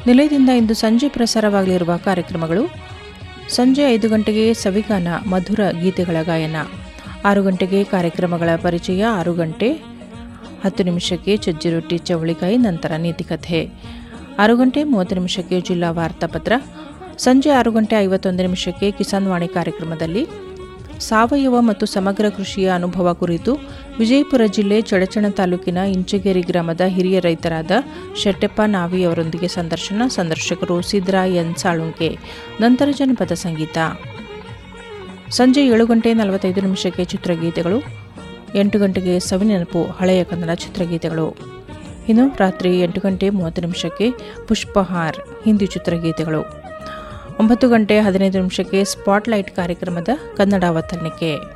ನಿಲಯದಿಂದ ಇಂದು ಸಂಜೆ ಪ್ರಸಾರವಾಗಲಿರುವ ಕಾರ್ಯಕ್ರಮಗಳು ಸಂಜೆ ಐದು ಗಂಟೆಗೆ ಸವಿಗಾನ ಮಧುರ ಗೀತೆಗಳ ಗಾಯನ ಆರು ಗಂಟೆಗೆ ಕಾರ್ಯಕ್ರಮಗಳ ಪರಿಚಯ ಆರು ಗಂಟೆ ಹತ್ತು ನಿಮಿಷಕ್ಕೆ ಚಜ್ಜಿ ರೊಟ್ಟಿ ಚವಳಿಕಾಯಿ ನಂತರ ನೀತಿಕಥೆ ಆರು ಗಂಟೆ ಮೂವತ್ತು ನಿಮಿಷಕ್ಕೆ ಜಿಲ್ಲಾ ವಾರ್ತಾಪತ್ರ ಸಂಜೆ ಆರು ಗಂಟೆ ಐವತ್ತೊಂದು ನಿಮಿಷಕ್ಕೆ ಕಿಸಾನ್ ವಾಣಿ ಕಾರ್ಯಕ್ರಮದಲ್ಲಿ ಸಾವಯವ ಮತ್ತು ಸಮಗ್ರ ಕೃಷಿಯ ಅನುಭವ ಕುರಿತು ವಿಜಯಪುರ ಜಿಲ್ಲೆ ಚಡಚಣ ತಾಲೂಕಿನ ಇಂಚಗೇರಿ ಗ್ರಾಮದ ಹಿರಿಯ ರೈತರಾದ ಶೆಟ್ಟೆಪ್ಪ ನಾವಿ ಅವರೊಂದಿಗೆ ಸಂದರ್ಶನ ಸಂದರ್ಶಕರು ಸಿದ್ರಾ ಎನ್ ಸಾಳುಂಕೆ ನಂತರ ಜನಪದ ಸಂಗೀತ ಸಂಜೆ ಏಳು ಗಂಟೆ ನಲವತ್ತೈದು ನಿಮಿಷಕ್ಕೆ ಚಿತ್ರಗೀತೆಗಳು ಎಂಟು ಗಂಟೆಗೆ ಸವಿನೆನಪು ಹಳೆಯ ಕನ್ನಡ ಚಿತ್ರಗೀತೆಗಳು ಇನ್ನು ರಾತ್ರಿ ಎಂಟು ಗಂಟೆ ಮೂವತ್ತು ನಿಮಿಷಕ್ಕೆ ಪುಷ್ಪಹಾರ್ ಹಿಂದಿ ಚಿತ್ರಗೀತೆಗಳು ಒಂಬತ್ತು ಗಂಟೆ ಹದಿನೈದು ನಿಮಿಷಕ್ಕೆ ಸ್ಪಾಟ್ಲೈಟ್ ಕಾರ್ಯಕ್ರಮದ ಕನ್ನಡ ಅವತರಣಿಕೆ